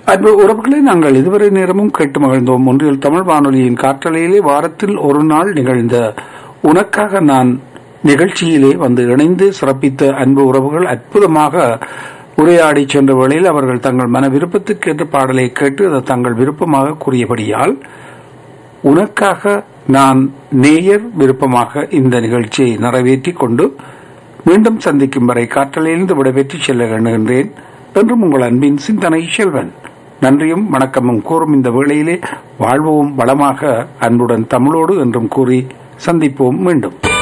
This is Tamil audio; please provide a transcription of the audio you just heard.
அன்பு உறவுகளை நாங்கள் இதுவரை நேரமும் கேட்டு மகிழ்ந்தோம் ஒன்றில் தமிழ் வானொலியின் காற்றலையிலே வாரத்தில் ஒரு நாள் நிகழ்ந்த உனக்காக நான் நிகழ்ச்சியிலே வந்து இணைந்து சிறப்பித்த அன்பு உறவுகள் அற்புதமாக உரையாடி சென்ற வேளையில் அவர்கள் தங்கள் மன விருப்பத்துக்கேற்ற பாடலை கேட்டு அதை தங்கள் விருப்பமாக கூறியபடியால் உனக்காக நான் நேயர் விருப்பமாக இந்த நிகழ்ச்சியை நிறைவேற்றிக் கொண்டு மீண்டும் சந்திக்கும் வரை காற்றலிருந்து விடைபெற்று செல்ல எண்ணுகின்றேன் என்றும் உங்கள் அன்பின் சிந்தனை செல்வன் நன்றியும் வணக்கமும் கூறும் இந்த வேளையிலே வாழ்வோம் வளமாக அன்புடன் தமிழோடு என்றும் கூறி சந்திப்போம் மீண்டும்